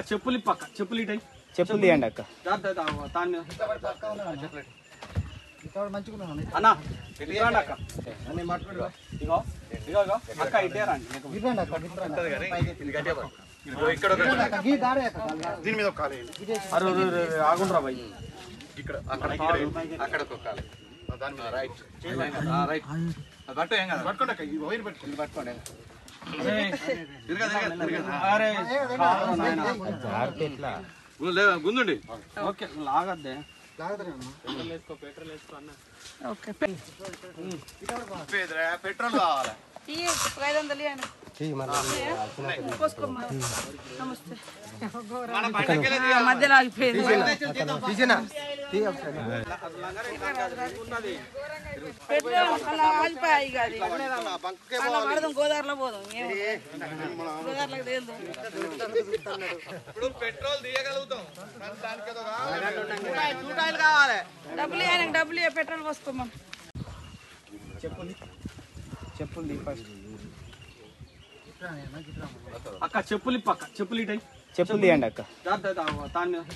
చెప్పులు పక్క చెప్పులు ఇటాయి చెప్పులు తీయండి అక్క దాని మీద అన్న ఇదిగోండి అక్క ఇగో ఇగో ఇగో అక్క ఇటే రండి దీని మీద ఒక కాలు అరే అరే, అరే, అరే, ఆగుండ్రా భయ్ ఇక్కడ అక్కడ అక్కడ ఒక కాలు దాని మీద రైట్ రైట్ పట్టుకోండి అక్క ఈ వైర్ పెట్టుకోండి పట్టుకోండి అరే అరే కాదు నాయనా. జాగ్రత్త ఎట్లా గుందండి ఓకే లాగద్దే పెట్రోల్ కావాలి ఐదు వందలు ఇవ్వండి. పోసుకోమ్మా. నమస్తే ఆ, మధ్యలో ఆగిపోయింది పెట్రోల్ అలా ఆగిపోయాయి ఇక అది అలా పడదాం గోదావరిలో పోదాం ఏం గోదావరిలోకి తేలుదాం ఇప్పుడు పెట్రోల్ తీయగలుగుతాం డబ్బులు ఇవ్వండి డబ్బులు ఇవ్వ పెట్రోల్ పోసుకోమ్మా చెప్పులు తీ ఫస్ట్ అక్క చెప్పులు పక్క చెప్పులు ఇటాయి చెప్పులు తీయండి అక్క దాని మీద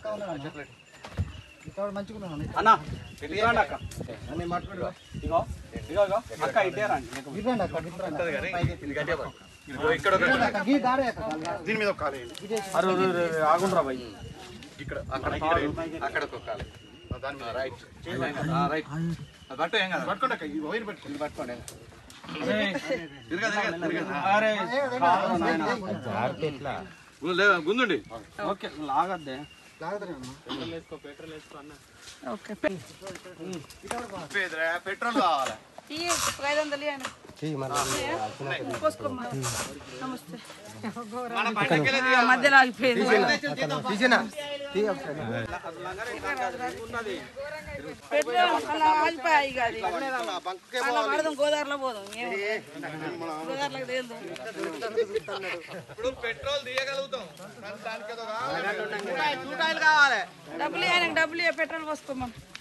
అన్న ఇదిగోండి అక్క ఇగో ఇగో ఇగో అక్క ఇటే రండి ఇక్కడ దీని మీద ఒక కాలు అరే అరే, అరే, అరే, ఆగుండ్రా భయ్ ఇక్కడ అక్కడ అక్కడ ఒక కాలు దాని మీద రైట్ రైట్ పట్టుకోండి అక్క ఈ వైర్ పెట్టుకోండి పట్టుకోండి అరే అరే కాదు నాయనా. జాగ్రత్త ఎట్లా గుందండి ఓకే లాగద్దే ఓకే పెట్రోల్ కావాలి ఇయ్యి, ఐదు వందలు ఇవ్వండి పోసుకోమ్మా నమస్తే ఆ, మధ్యలో ఆగిపోయింది పెట్రోల్ అలా ఆగిపోయాయి ఇక అది అలా పడదాం గోదావరిలో పోదాం ఏం గోదావరిలోకి తేలుదాం ఇప్పుడు పెట్రోల్ తీయగలుగుతాం డబ్బులు ఇవ్వండి డబ్బులు ఇవ్వ పెట్రోల్ పోసుకోమ్మా